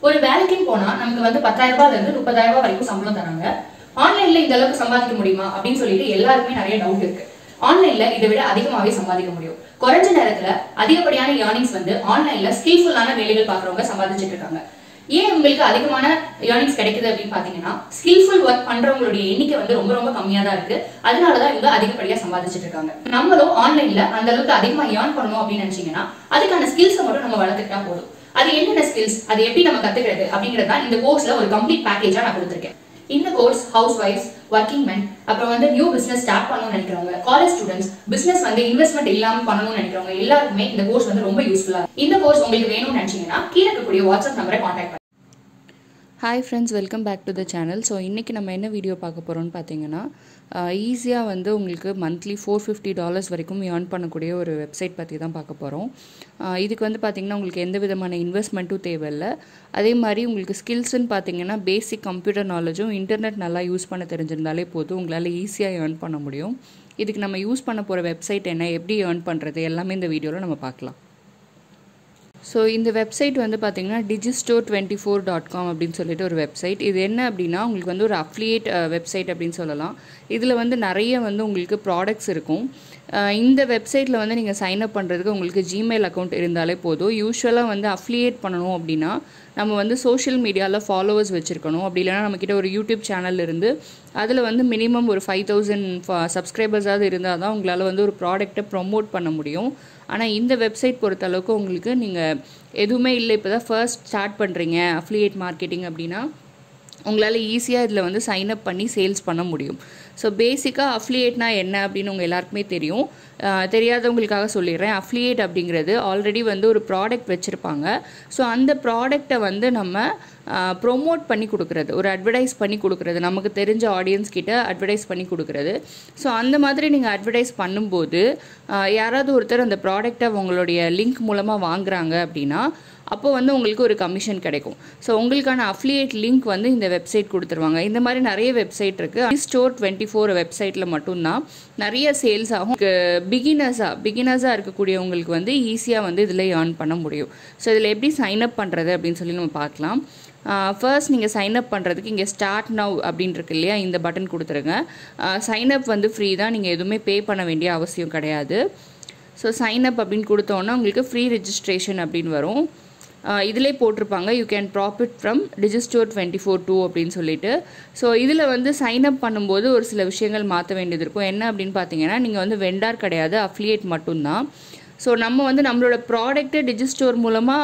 ஒரு வேலைக்குன்னு போனா நமக்கு வந்து பத்தாயிரம் ரூபாய்ல இருந்து முப்பதாயிரம் ரூபாய் வரைக்கும் சம்பளம் தராங்க ஆன்லைன்ல இந்த அளவுக்கு சம்பாதிக்க முடியுமா அப்படின்னு சொல்லிட்டு எல்லாருக்குமே நிறைய டவுட் இருக்கு ஆன்லைன்ல இதை விட அதிகமாவே சம்பாதிக்க முடியும் குறைஞ்ச நேரத்துல அதிகப்படியான ஏர்னிங்ஸ் வந்து ஆன்லைன்ல ஸ்கில்ஃபுல்லான வேலைகள் பாக்குறவங்க சம்பாதிச்சிட்டு இருக்காங்க ஏன் உங்களுக்கு அதிகமான ஏர்னிங்ஸ் கிடைக்குது அப்படின்னு பாத்தீங்கன்னா ஸ்கில்ஃபுல் ஒர்க் பண்றவங்களுடைய எண்ணிக்கை வந்து ரொம்ப ரொம்ப கம்மியா தான் இருக்கு அதனாலதான் இவங்க அதிகப்படியா சம்பாதிச்சிட்டு இருக்காங்க நம்மளும் ஆன்லைன்ல அந்த அளவுக்கு அதிகமா ஏர்ன் பண்ணணும் அப்படின்னு நினைச்சீங்கன்னா அதுக்கான ஸ்கில்ஸை மட்டும் நம்ம வளர்த்துக்கிட்டா போதும் அது என்னென்ன ஸ்கில்ஸ் அது எப்படி நம்ம கத்துக்கிறது அப்படிங்கிறது தான் இந்த கோர்ஸ்ல ஒரு கம்ப்ளீட் பேக்கேஜா நான் கொடுத்துருக்கேன் இந்த course house wives working men அப்புறம் வந்து நியூ பிசினஸ் ஸ்டார்ட் பண்ணணும்னு நினைக்கிறவங்க காலேஜ் ஸ்டூடெண்ட்ஸ் பிசினஸ் வந்து இன்வெஸ்ட்மெண்ட் இல்லாம பண்ணணும்னு நினைக்கிறவங்க எல்லாருக்குமே இந்த கோர்ஸ் வந்து ரொம்ப யூஸ்ஃபுல்லா இந்த கோர்ஸ் உங்களுக்கு வேணும்னு நினைச்சீங்கன்னா கீழே இருக்கக்கூடிய வாட்ஸ்அப் நம்பரை கான்டாக்ட் பண்ணுங்க hi friends welcome back to the channel so இன்றைக்கி நம்ம என்ன வீடியோ பார்க்க போகிறோம்னு பார்த்தீங்கன்னா ஈஸியாக வந்து உங்களுக்கு மந்த்லி ஃபோர் ஃபிஃப்டி டாலர்ஸ் வரைக்கும் ஏர்ன் பண்ணக்கூடிய ஒரு வெப்சைட் பற்றி தான் பார்க்க போகிறோம் இதுக்கு வந்து பார்த்திங்கன்னா உங்களுக்கு எந்த விதமான இன்வெஸ்ட்மெண்ட்டும் தேவையில்லை அதே மாதிரி உங்களுக்கு ஸ்கில்ஸ்ன்னு பார்த்தீங்கன்னா பேசிக் கம்ப்யூட்டர் நாலேஜும் இன்டர்நெட் நல்லா யூஸ் பண்ண தெரிஞ்சிருந்தாலே போதும் உங்களால் ஈஸியாக ஏர்ன் பண்ண முடியும் இதுக்கு நம்ம யூஸ் பண்ண போகிற வெப்சைட் என்ன எப்படி ஏர்ன் பண்ணுறது எல்லாமே இந்த வீடியோவில் நம்ம பார்க்கலாம் ஸோ இந்த வெப்சைட் வந்து பார்த்தீங்கன்னா Digistore twenty four dot com அப்படின்னு சொல்லிட்டு ஒரு வெப்சைட் இது என்ன அப்படின்னா உங்களுக்கு வந்து ஒரு அஃப்லியேட் வெப்சைட் அப்படின்னு சொல்லலாம் இதில் வந்து நிறைய வந்து உங்களுக்கு ப்ராடக்ட்ஸ் இருக்கும் அஹ் இந்த வெப்சைட்டில் வந்து நீங்கள் சைன் அப் பண்ணுறதுக்கு உங்களுக்கு ஜிமெயில் அக்கௌண்ட் இருந்தாலே போதும் யூஸ்வலாக வந்து அஃப்லியேட் பண்ணணும் அப்படின்னா நம்ம வந்து சோஷியல் மீடியாவில் ஃபாலோவர்ஸ் வச்சுருக்கணும் அப்படி இல்லைனா நம்மக்கிட்ட ஒரு யூடியூப் சேனல் இருந்து அதில் வந்து மினிமம் ஒரு ஃபைவ் தௌசண்ட் சப்ஸ்கிரைபர்ஸாவது இருந்தால் தான் உங்களால் வந்து ஒரு ப்ராடக்ட்டை ப்ரொமோட் பண்ண முடியும் ஆனால் இந்த வெப்சைட் பொறுத்தளவுக்கு உங்களுக்கு நீங்கள் எதுவுமே இல்லை இப்போ தான் ஃபர்ஸ்ட் ஸ்டார்ட் பண்ணுறீங்க அஃப்லியேட் மார்க்கெட்டிங் அப்படின்னா உங்களால் ஈஸியாக இதில் வந்து சைன் அப் பண்ணி சேல்ஸ் பண்ண முடியும் ஸோ பேசிக்காக அஃப்லியேட்னா என்ன அப்படின்னு உங்கள் எல்லாருக்குமே தெரியும் அஹ் தெரியாதவங்களுக்காக சொல்லிடுறேன் அஃப்லியேட் அப்படிங்கிறது ஆல்ரெடி வந்து ஒரு ப்ராடக்ட் வச்சுருப்பாங்க ஸோ அந்த ப்ராடக்டை வந்து நம்ம ப்ரொமோட் பண்ணி கொடுக்குறது ஒரு அட்வர்டைஸ் பண்ணி கொடுக்குறது நமக்கு தெரிஞ்ச ஆடியன்ஸ் கிட்ட அட்வர்டைஸ் பண்ணி கொடுக்குறது ஸோ அந்த மாதிரி நீங்கள் அட்வர்டைஸ் பண்ணும்போது அஹ் யாராவது ஒருத்தர் அந்த ப்ராடக்டை உங்களுடைய லிங்க் மூலமாக வாங்குறாங்க அப்படின்னா அப்போ வந்து உங்களுக்கு ஒரு கமிஷன் கிடைக்கும் ஸோ உங்களுக்கான அஃப்லியேட் லிங்க் வந்து இந்த வெப்சைட் கொடுத்துருவாங்க இந்த மாதிரி நிறைய வெப்சைட் இருக்குது ஸ்டோர் டுவெண்ட்டி ஃபோர் வெப்சைட்டில் மட்டும்தான் நிறைய சேல்ஸ் ஆகும் பிகினர்ஸாக பிகினர்ஸாக இருக்கக்கூடியவங்களுக்கு வந்து ஈஸியாக வந்து இதில் ஏர்ன் பண்ண முடியும் ஸோ இதில் எப்படி சைன் அப் பண்ணுறது அப்படின்னு சொல்லி நம்ம பார்க்கலாம் ஃபர்ஸ்ட் நீங்கள் சைன் அப் பண்ணுறதுக்கு இங்கே ஸ்டார்ட் நவ் அப்படின்னு இருக்கு இல்லையா இந்த பட்டன் கொடுத்துருங்க சைன் அப் வந்து ஃப்ரீ தான் நீங்கள் எதுவுமே பே பண்ண வேண்டிய அவசியம் கிடையாது ஸோ சைன் அப் அப்படின்னு கொடுத்தோன்னா உங்களுக்கு ஃப்ரீ ரெஜிஸ்ட்ரேஷன் அப்படின்னு வரும் இதிலே போட்டிருப்பாங்க you can profit from Digistore twenty four too அப்படின்னு சொல்லிட்டு ஸோ இதில் வந்து சைன் அப் பண்ணும்போது ஒரு சில விஷயங்கள் மாற்ற வேண்டியது இருக்கும் என்ன அப்படின்னு பார்த்தீங்கன்னா நீங்கள் வந்து வெண்டார் கிடையாது அஃப்லியேட் மட்டும்தான் ஸோ நம்ம வந்து நம்மளோட ப்ராடக்ட்டை டிஜிஸ்டோர்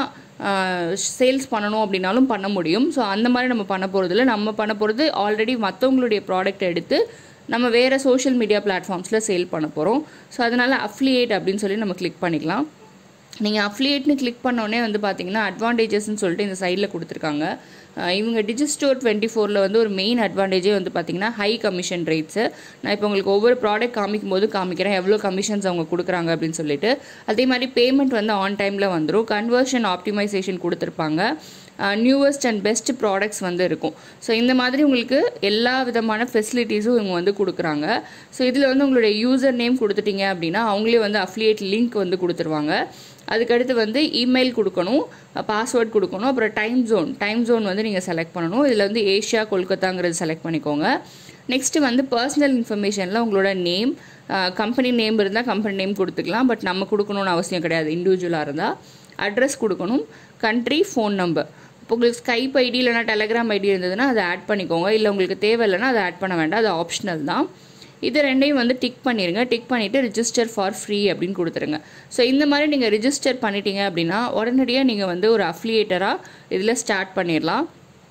மூலமாக சேல்ஸ் பண்ணணும் அப்படின்னாலும் பண்ண முடியும் ஸோ அந்த மாதிரி நம்ம பண்ண போகிறதில்ல நம்ம பண்ண போகிறது ஆல்ரெடி மற்றவங்களுடைய ப்ராடக்ட் எடுத்து நம்ம வேறு சோஷியல் மீடியா பிளாட்ஃபார்ம்ஸில் சேல் பண்ண போகிறோம் ஸோ அதனால் அஃப்லியேட் அப்படின்னு சொல்லி நம்ம கிளிக் பண்ணிக்கலாம் நீங்கள் அஃப்லியேட்னு கிளிக் பண்ணோடனே வந்து பார்த்தீங்கன்னா அட்வான்டேஜஸ்ன்னு சொல்லிட்டு இந்த சைடில் கொடுத்துருக்காங்க அஹ் இவங்க டிஜிஸ்டோர் டுவெண்ட்டி ஃபோரில் வந்து ஒரு மெயின் அட்வான்டேஜே வந்து பார்த்தீங்கன்னா ஹை கமிஷன் ரேட்ஸு நான் இப்போ உங்களுக்கு ஒவ்வொரு ப்ராடக்ட் காமிக்கும் போது காமிக்கிறேன் எவ்வளோ கமிஷன்ஸ் அவங்க கொடுக்குறாங்க அப்படின்னு சொல்லிட்டு அதே மாதிரி பேமெண்ட் வந்து ஆன் டைமில் வந்துடும் கன்வர்ஷன் ஆப்டிமைசேஷன் கொடுத்துருப்பாங்க நியூவஸ்ட் அண்ட் பெஸ்ட் ப்ராடக்ட்ஸ் வந்து இருக்கும் ஸோ இந்த மாதிரி உங்களுக்கு எல்லா விதமான ஃபெசிலிட்டிஸும் இவங்க வந்து கொடுக்குறாங்க ஸோ இதில் வந்து உங்களுடைய யூசர் நேம் கொடுத்துட்டீங்க அப்படின்னா அவங்களே வந்து அஃப்லியேட் லிங்க் வந்து கொடுத்துருவாங்க அதுக்கடுத்து வந்து இமெயில் கொடுக்கணும் பாஸ்வேர்ட் கொடுக்கணும் அப்புறம் டைம் ஜோன் டைம் ஜோன் வந்து நீங்கள் செலக்ட் பண்ணணும் இதில் வந்து ஏஷியா கொல்கத்தாங்கிறது செலக்ட் பண்ணிக்கோங்க நெக்ஸ்ட்டு வந்து பர்சனல் இன்ஃபர்மேஷனில் உங்களோட நேம் கம்பெனி நேம் இருந்தால் கம்பெனி நேம் கொடுத்துக்கலாம் பட் நம்ம கொடுக்கணும்னு அவசியம் கிடையாது இண்டிவிஜுவலாக இருந்தால் அட்ரஸ் கொடுக்கணும் கண்ட்ரி ஃபோன் நம்பர் இப்போ உங்களுக்கு ஸ்கைப் ஐடி இல்லைனா டெலகிராம் ஐடி இருந்ததுன்னா அதை ஆட் பண்ணிக்கோங்க இல்லை உங்களுக்கு தேவை இல்லைன்னா அதை ஆட் பண்ண வேண்டாம் அது ஆப்ஷனல் தான் இது ரெண்டையும் வந்து டிக் பண்ணிடுங்க டிக் பண்ணிவிட்டு ரிஜிஸ்டர் ஃபார் ஃப்ரீ அப்படின்னு கொடுத்துருங்க ஸோ இந்த மாதிரி நீங்கள் ரிஜிஸ்டர் பண்ணிட்டீங்க அப்படின்னா உடனடியாக நீங்கள் வந்து ஒரு அஃப்லியேட்டராக இதில் ஸ்டார்ட் பண்ணிடலாம்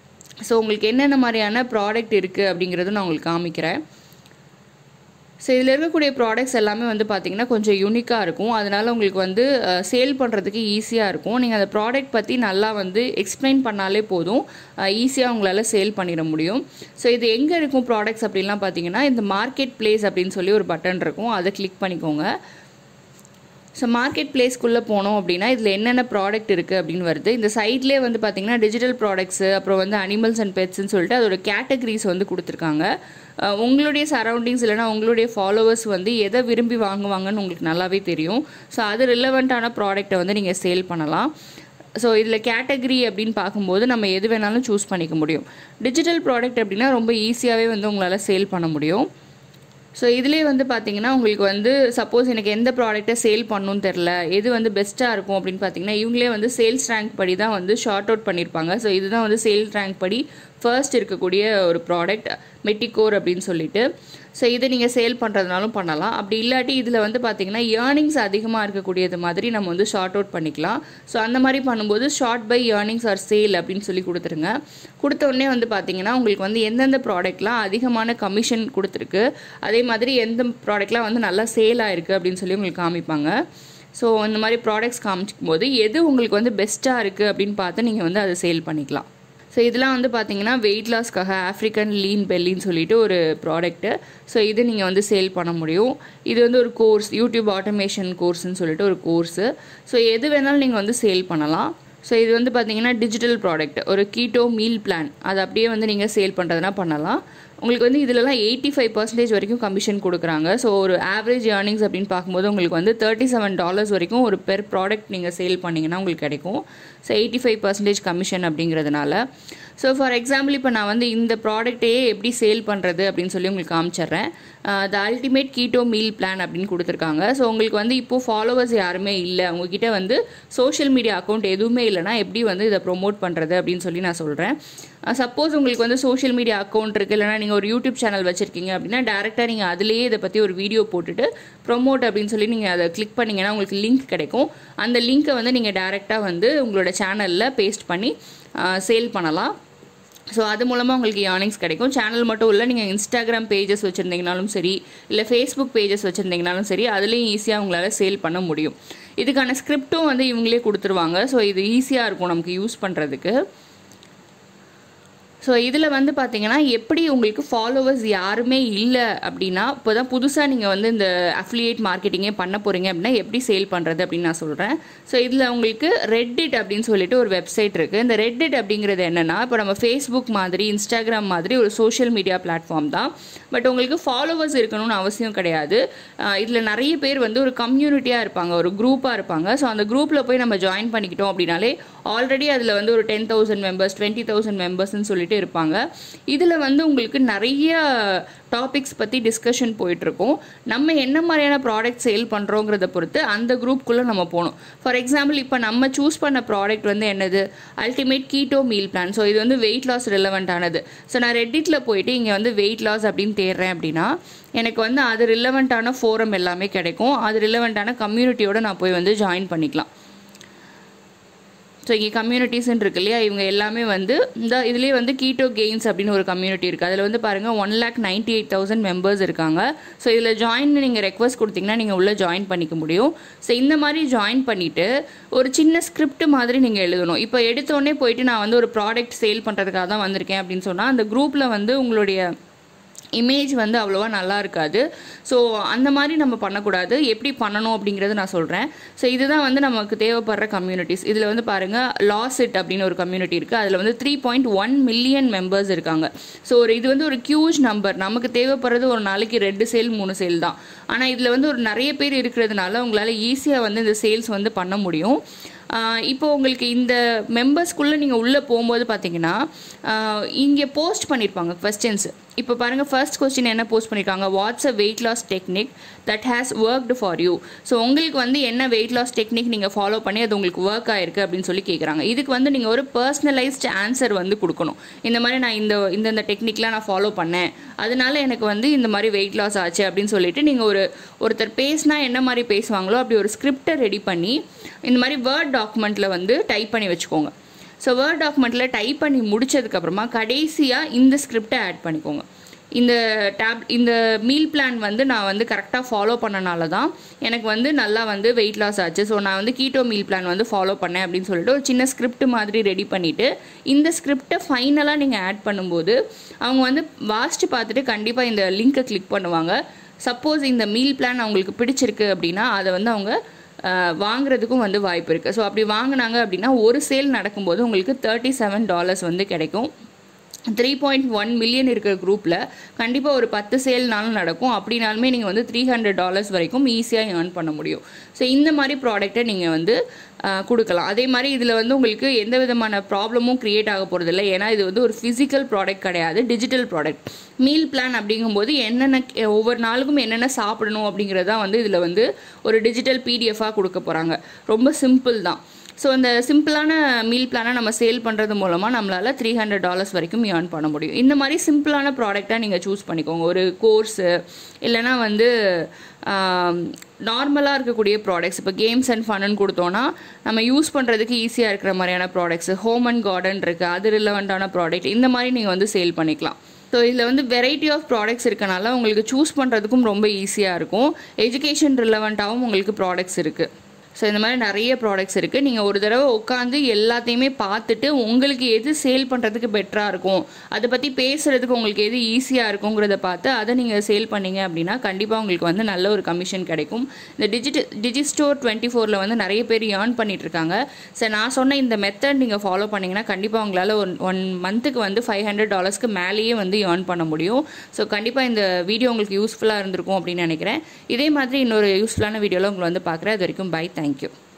ஸோ உங்களுக்கு என்னென்ன மாதிரியான ப்ராடக்ட் இருக்குது அப்படிங்கிறதும் நான் உங்களுக்கு காமிக்கிறேன் ஸோ இதில் இருக்கக்கூடிய ப்ராடக்ட்ஸ் எல்லாமே வந்து பார்த்திங்கன்னா கொஞ்சம் யூனிக்காக இருக்கும் அதனால் உங்களுக்கு வந்து சேல் பண்ணுறதுக்கு ஈஸியாக இருக்கும் நீங்கள் அந்த ப்ராடக்ட் பற்றி நல்லா வந்து எக்ஸ்பிளைன் பண்ணாலே போதும் ஈஸியாக உங்களால் சேல் பண்ணிட முடியும் ஸோ இது எங்கே இருக்கும் ப்ராடக்ட்ஸ் அப்படின்லாம் பார்த்தீங்கன்னா இந்த மார்க்கெட் பிளேஸ் அப்படின்னு சொல்லி ஒரு பட்டன் இருக்கும் அதை கிளிக் பண்ணிக்கோங்க ஸோ மார்க்கெட் பிளேஸ்க்குள்ளே போனோம் அப்படின்னா இதில் என்னென்ன ப்ராடக்ட் இருக்குது அப்படின்னு வருது இந்த சைட்லேயே வந்து பார்த்தீங்கன்னா டிஜிட்டல் ப்ராடக்ட்ஸு அப்புறம் வந்து அனிமல்ஸ் அண்ட் பெட்ஸ்ன்னு சொல்லிட்டு அதோட கேட்டகரிஸ் வந்து கொடுத்துருக்காங்க அஹ் உங்களுடைய சரௌண்டிங்ஸ் இல்லைனா உங்களுடைய ஃபாலோவர்ஸ் வந்து எதை விரும்பி வாங்குவாங்கன்னு உங்களுக்கு நல்லாவே தெரியும் ஸோ அது ரிலவெண்ட்டான ப்ராடக்ட்டை வந்து நீங்கள் சேல் பண்ணலாம் ஸோ இதில் கேட்டகரி அப்படின்னு பார்க்கும்போது நம்ம எது வேணாலும் சூஸ் பண்ணிக்க முடியும் டிஜிட்டல் ப்ராடக்ட் அப்படின்னா ரொம்ப ஈஸியாகவே வந்து உங்களால் சேல் பண்ண முடியும் ஸோ இதுலேயே வந்து பார்த்தீங்கன்னா உங்களுக்கு வந்து சப்போஸ் எனக்கு எந்த ப்ராடக்ட்டை சேல் பண்ணணும்னு தெரில எது வந்து பெஸ்ட்டாக இருக்கும் அப்படின்னு பார்த்தீங்கன்னா இவங்களே வந்து சேல்ஸ் ரேங்க் படி தான் வந்து ஷார்ட் அவுட் பண்ணியிருப்பாங்க ஸோ இதுதான் வந்து சேல்ஸ் ரேங்க் படி ஃபர்ஸ்ட் இருக்கக்கூடிய ஒரு ப்ராடக்ட் மெட்டிகோர் அப்படின்னு சொல்லிட்டு ஸோ இதை நீங்கள் சேல் பண்ணுறதுனாலும் பண்ணலாம் அப்படி இல்லாட்டி இதில் வந்து பார்த்தீங்கன்னா ஏர்னிங்ஸ் அதிகமாக இருக்கக்கூடியது மாதிரி நம்ம வந்து ஷார்ட் அவுட் பண்ணிக்கலாம் ஸோ அந்த மாதிரி பண்ணும்போது sort by earnings or sale அப்படின்னு சொல்லி கொடுத்துருங்க கொடுத்த உடனே வந்து பார்த்தீங்கன்னா உங்களுக்கு வந்து எந்தெந்த ப்ராடக்ட்லாம் அதிகமான கமிஷன் கொடுத்துருக்கு அதே மாதிரி எந்த ப்ராடக்ட்லாம் வந்து நல்லா சேல் ஆயிருக்கு அப்படின்னு சொல்லி உங்களுக்கு காமிப்பாங்க ஸோ இந்த மாதிரி ப்ராடக்ட்ஸ் காமிக்கும் போது எது உங்களுக்கு வந்து பெஸ்ட்டாக இருக்குது அப்படின்னு பார்த்து நீங்கள் வந்து அதை சேல் பண்ணிக்கலாம் ஸோ இதெல்லாம் வந்து பார்த்தீங்கன்னா வெயிட் லாஸ்க்காக ஆஃப்ரிக்கன் லீன் பெல்லின்னு சொல்லிட்டு ஒரு ப்ராடக்ட்டு ஸோ இது நீங்கள் வந்து சேல் பண்ண முடியும் இது வந்து ஒரு கோர்ஸ் யூடியூப் ஆட்டோமேஷன் கோர்ஸ்னு சொல்லிட்டு ஒரு கோர்ஸு ஸோ எது வேணாலும் நீங்கள் வந்து சேல் பண்ணலாம் ஸோ இது வந்து பார்த்தீங்கன்னா டிஜிட்டல் ப்ராடக்ட் ஒரு கீட்டோ மீல் பிளான் அது அப்படியே வந்து நீங்கள் சேல் பண்ணுறதுனா பண்ணலாம் உங்களுக்கு வந்து இதிலலாம் எயிட்டி ஃபைவ் பர்சன்டேஜ் வரைக்கும் கமிஷன் கொடுக்குறாங்க ஸோ ஒரு ஆவரேஜ் ஏர்னிங்ஸ் அப்படின்னு பார்க்கும்போது உங்களுக்கு வந்து தேர்ட்டி செவன் டாலர்ஸ் வரைக்கும் ஒரு பெர் ப்ராடக்ட் நீங்கள் சேல் பண்ணிங்கன்னா உங்களுக்கு கிடைக்கும் so eighty five percentage commission அப்படிங்கிறதுனால ஸோ ஃபார் எக்ஸாம்பிள் இப்போ நான் வந்து இந்த ப்ராடக்ட்டையே எப்படி சேல் பண்ணுறது அப்படின்னு சொல்லி உங்களுக்கு காமிச்சிடுறேன் the ultimate keto meal plan அப்படின்னு கொடுத்துருக்காங்க ஸோ உங்களுக்கு வந்து இப்போது ஃபாலோவர்ஸ் யாருமே இல்லை உங்ககிட்ட வந்து சோஷியல் மீடியா அக்கௌண்ட் எதுவுமே இல்லைனா எப்படி வந்து இதை ப்ரொமோட் பண்ணுறது அப்படின்னு சொல்லி நான் சொல்கிறேன் சப்போஸ் உங்களுக்கு வந்து சோஷியல் மீடியா அக்கௌண்ட் இருக்குது இல்லைனா நீங்கள் ஒரு யூடியூப் சேனல் வச்சுருக்கீங்க அப்படின்னா டேரெக்டாக நீங்கள் அதுலேயே இதை பற்றி ஒரு வீடியோ போட்டுட்டு ப்ரொமோட் அப்படின்னு சொல்லி நீங்கள் அதை கிளிக் பண்ணிங்கன்னா உங்களுக்கு லிங்க் கிடைக்கும் அந்த லிங்க்கை வந்து நீங்கள் டேரெக்டாக வந்து உங்களோட சேனலில் பேஸ்ட் பண்ணி சேல் பண்ணலாம் ஸோ அது மூலமாக உங்களுக்கு ஏர்னிங்ஸ் கிடைக்கும் சேனல் மட்டும் இல்லை நீங்கள் இன்ஸ்டாகிராம் பேஜஸ் வச்சுருந்தீங்கனாலும் சரி இல்லை ஃபேஸ்புக் பேஜஸ் வச்சுருந்தீங்கனாலும் சரி அதுலேயும் ஈஸியாக உங்களால் சேல் பண்ண முடியும் இதுக்கான ஸ்கிரிப்டும் வந்து இவங்களே கொடுத்துருவாங்க ஸோ இது ஈஸியாக இருக்கும் நமக்கு யூஸ் பண்ணுறதுக்கு ஸோ இதில் வந்து பார்த்தீங்கன்னா எப்படி உங்களுக்கு ஃபாலோவர்ஸ் யாருமே இல்லை அப்படின்னா இப்போ தான் புதுசாக நீங்கள் வந்து இந்த அஃபிலியேட் மார்க்கெட்டிங்கே பண்ண போகிறீங்க அப்படின்னா எப்படி சேல் பண்ணுறது அப்படின்னு நான் சொல்கிறேன் ஸோ இதில் உங்களுக்கு ரெட்டிட் அப்படின்னு சொல்லிட்டு ஒரு வெப்சைட் இருக்குது இந்த ரெட்டிட் அப்படிங்கிறது என்னென்னா இப்போ நம்ம ஃபேஸ்புக் மாதிரி இன்ஸ்டாகிராம் மாதிரி ஒரு சோஷியல் மீடியா பிளாட்ஃபார்ம் தான் பட் உங்களுக்கு ஃபாலோவர்ஸ் இருக்கணும்னு அவசியம் கிடையாது இதில் நிறைய பேர் வந்து ஒரு கம்யூனிட்டியாக இருப்பாங்க ஒரு குரூப்பாக இருப்பாங்க ஸோ அந்த குரூப்பில் போய் நம்ம ஜாயின் பண்ணிக்கிட்டோம் அப்படின்னாலே ஆல்ரெடி அதில் வந்து ஒரு ten thousand members twenty thousand மெம்பர்ஸ்னு சொல்லிட்டு இருப்பாங்க இதில் வந்து உங்களுக்கு நிறைய டாபிக்ஸ் பற்றி டிஸ்கஷன் போயிட்டுருக்கும் நம்ம என்ன மாதிரியான ப்ராடக்ட் சேல் பண்ணுறோங்கிறத பொறுத்து அந்த குரூப்குள்ளே நம்ம போகணும் ஃபார் எக்ஸாம்பிள் இப்போ நம்ம சூஸ் பண்ண ப்ராடக்ட் வந்து என்னது ultimate keto meal plan so இது வந்து வெயிட் லாஸ் ரிலவெண்ட் ஆனது ஸோ நான் ரெட்டிட்டில் போயிட்டு இங்கே வந்து வெயிட் லாஸ் அப்படின்னு தேடுறேன் அப்படின்னா எனக்கு வந்து அது ரிலவெண்ட்டான ஃபோரம் எல்லாமே கிடைக்கும் அது ரிலவெண்ட்டான கம்யூனிட்டியோட நான் போய் வந்து ஜாயின் பண்ணிக்கலாம் ஸோ இங்கே கம்யூனிட்டிஸ்ன்னு இருக்கு இல்லையா இவங்க எல்லாமே வந்து இந்த இதுலேயே வந்து கீட்டோ கெயின்ஸ் அப்படின்னு ஒரு கம்யூனிட்டி இருக்குது அதில் வந்து பாருங்கள் one lakh ninety eight thousand members இருக்காங்க ஸோ இதில் ஜாயின் நீங்கள் ரெக்வஸ்ட் கொடுத்தீங்கன்னா நீங்கள் உள்ளே ஜாயின் பண்ணிக்க முடியும் ஸோ இந்த மாதிரி ஜாயின் பண்ணிவிட்டு ஒரு சின்ன ஸ்கிரிப்ட் மாதிரி நீங்கள் எழுதணும் இப்போ எடுத்தோடனே போயிட்டு நான் வந்து ஒரு ப்ராடக்ட் சேல் பண்ணுறதுக்காக தான் வந்திருக்கேன் அப்படின்னு சொன்னால் அந்த குரூப்பில் வந்து உங்களுடைய இமேஜ் வந்து அவ்வளோவா நல்லா இருக்காது ஸோ அந்த மாதிரி நம்ம பண்ணக்கூடாது எப்படி பண்ணணும் அப்படிங்கிறத நான் சொல்கிறேன் ஸோ இதுதான் வந்து நமக்கு தேவைப்படுற கம்யூனிட்டிஸ் இதில் வந்து பாருங்கள் லாசிட் அப்படின்னு ஒரு கம்யூனிட்டி இருக்குது அதில் வந்து three point one million members இருக்காங்க ஸோ ஒரு இது வந்து ஒரு கியூஜ் நம்பர் நமக்கு தேவைப்படுறது ஒரு நாளைக்கு ரெண்டு சேல் மூணு சேல் தான் ஆனால் இதில் வந்து ஒரு நிறைய பேர் இருக்கிறதுனால உங்களால் ஈஸியாக வந்து இந்த சேல்ஸ் வந்து பண்ண முடியும் இப்போ உங்களுக்கு இந்த மெம்பர்ஸ்குள்ளே நீங்கள் உள்ளே போகும்போது பார்த்தீங்கன்னா இங்கே போஸ்ட் பண்ணியிருப்பாங்க கொஸ்டின்ஸ் இப்போ பாருங்கள் ஃபர்ஸ்ட் கொஸ்டின் என்ன போஸ்ட் பண்ணியிருக்காங்க what's a weight loss technique that has worked for you so உங்களுக்கு வந்து என்ன வெயிட் லாஸ் டெக்னிக் நீங்கள் ஃபாலோ பண்ணி அது உங்களுக்கு ஒர்க் ஆயிருக்கு அப்படின்னு சொல்லி கேட்குறாங்க இதுக்கு வந்து நீங்கள் ஒரு பர்சனலைஸ்ட் ஆன்சர் வந்து கொடுக்கணும் இந்த மாதிரி நான் இந்த இந்தந்த டெக்னிக்லாம் நான் ஃபாலோ பண்ணேன் அதனால எனக்கு வந்து இந்த மாதிரி வெயிட் லாஸ் ஆச்சு அப்படின்னு சொல்லிட்டு நீங்கள் ஒரு ஒருத்தர் பேசினா என்ன மாதிரி பேசுவாங்களோ அப்படி ஒரு ஸ்கிரிப்டை ரெடி பண்ணி இந்த மாதிரி வேர்ட் டாக்குமெண்ட்டில் வந்து டைப் பண்ணி வச்சுக்கோங்க ஸோ வேர்ட் டாக்குமெண்ட்டில் டைப் பண்ணி முடிச்சதுக்கப்புறமா கடைசியாக இந்த ஸ்கிரிப்டை ஆட் பண்ணிக்கோங்க இந்த டேப் இந்த மீல் பிளான் வந்து நான் வந்து கரெக்டாக ஃபாலோ பண்ணனால தான் எனக்கு வந்து நல்லா வந்து வெயிட் லாஸ் ஆச்சு ஸோ நான் வந்து கீட்டோ மீல் பிளான் வந்து ஃபாலோ பண்ணேன் அப்படின்னு சொல்லிட்டு ஒரு சின்ன ஸ்கிரிப்ட் மாதிரி ரெடி பண்ணிவிட்டு இந்த ஸ்கிரிப்டை ஃபைனலாக நீங்கள் ஆட் பண்ணும்போது அவங்க வந்து வாசித்து பார்த்துட்டு கண்டிப்பாக இந்த லிங்க்கை கிளிக் பண்ணுவாங்க சப்போஸ் இந்த மீல் பிளான் அவங்களுக்கு பிடிச்சிருக்கு அப்படின்னா அதை வந்து அவங்க வாங்குறதுக்கும் வந்து வாய்ப்பு இருக்குது ஸோ அப்படி வாங்கினாங்க அப்படின்னா ஒரு சேல் நடக்கும்போது உங்களுக்கு தேர்ட்டி செவன் டாலர்ஸ் வந்து கிடைக்கும் த்ரீ பாயிண்ட் ஒன் மில்லியன் இருக்கிற குரூப்பில் கண்டிப்பாக ஒரு பத்து சேல்னாலும் நடக்கும் அப்படின்னாலுமே நீங்கள் வந்து த்ரீ ஹண்ட்ரட் டாலர்ஸ் வரைக்கும் ஈஸியாக ஏர்ன் பண்ண முடியும் ஸோ இந்த மாதிரி ப்ராடக்ட்டை நீங்கள் வந்து ஆஹ், கொடுக்கலாம் அதே மாதிரி இதில் வந்து உங்களுக்கு எந்த விதமான ப்ராப்ளமும் க்ரியேட் ஆக போகிறதில்ல ஏன்னா இது வந்து ஒரு ஃபிசிக்கல் ப்ராடக்ட் கிடையாது டிஜிட்டல் ப்ராடக்ட் மீல் பிளான் அப்படிங்கும்போது என்னென்ன ஒவ்வொரு நாளுக்கும் என்னென்ன சாப்பிடணும் அப்படிங்கிறதா வந்து இதில் வந்து ஒரு டிஜிட்டல் பிடிஎஃபாக கொடுக்க போகிறாங்க ரொம்ப சிம்பிள் தான் ஸோ இந்த சிம்பிளான மீல் பிளானை நம்ம சேல் பண்ணுறது மூலமாக நம்மளால் த்ரீ ஹண்ட்ரட் டாலர்ஸ் வரைக்கும் ஏர்ன் பண்ண முடியும் இந்த மாதிரி சிம்பிளான ப்ராடக்டாக நீங்கள் சூஸ் பண்ணிக்கோங்க ஒரு கோர்ஸு இல்லைனா வந்து நார்மலாக இருக்கக்கூடிய ப்ராடக்ட்ஸ் இப்போ கேம்ஸ் அண்ட் ஃபன்னு கொடுத்தோன்னா நம்ம யூஸ் பண்ணுறதுக்கு ஈஸியாக இருக்கிற மாதிரியான ப்ராடக்ட்ஸ் ஹோம் அண்ட் கார்டன் இருக்குது அது ரிலவெண்ட்டான ப்ராடக்ட் இந்த மாதிரி நீங்கள் வந்து சேல் பண்ணிக்கலாம் ஸோ இதில் வந்து வெரைட்டி ஆஃப் ப்ராடக்ட்ஸ் இருக்கனால உங்களுக்கு சூஸ் பண்ணுறதுக்கும் ரொம்ப ஈஸியாக இருக்கும் எஜுகேஷன் ரிலவெண்ட்டாகவும் உங்களுக்கு ப்ராடக்ட்ஸ் இருக்குது ஸோ இந்த மாதிரி நிறைய ப்ராடக்ட்ஸ் இருக்குது நீங்கள் ஒரு தடவை உட்காந்து எல்லாத்தையுமே பார்த்துட்டு உங்களுக்கு எது சேல் பண்ணுறதுக்கு பெட்டராக இருக்கும் அதை பற்றி பேசுகிறதுக்கு உங்களுக்கு எது ஈஸியாக இருக்குங்கிறத பார்த்து அதை நீங்கள் சேல் பண்ணீங்க அப்படின்னா கண்டிப்பாக உங்களுக்கு வந்து நல்ல ஒரு கமிஷன் கிடைக்கும் இந்த டிஜிட் டிஜி ஸ்டோர் டுவெண்ட்டி ஃபோரில் வந்து நிறைய பேர் ஏர்ன் பண்ணிட்டு இருக்காங்க ஸோ நான் சொன்ன இந்த மெத்தட் நீங்கள் ஃபாலோ பண்ணிங்கன்னா கண்டிப்பாக உங்களால் ஒரு ஒன் மந்த்துக்கு வந்து ஃபைவ் ஹண்ட்ரட் டாலர்ஸ்க்கு மேலேயே வந்து ஏர்ன் பண்ண முடியும் ஸோ கண்டிப்பாக இந்த வீடியோ உங்களுக்கு யூஸ்ஃபுல்லாக இருந்திருக்கும் அப்படின்னு நினைக்கிறேன் இதே மாதிரி இன்னொரு யூஸ்ஃபுல்லான வீடியோவில் உங்களை வந்து பார்க்குறேன் அது வரைக்கும் பை தேங்க்யூ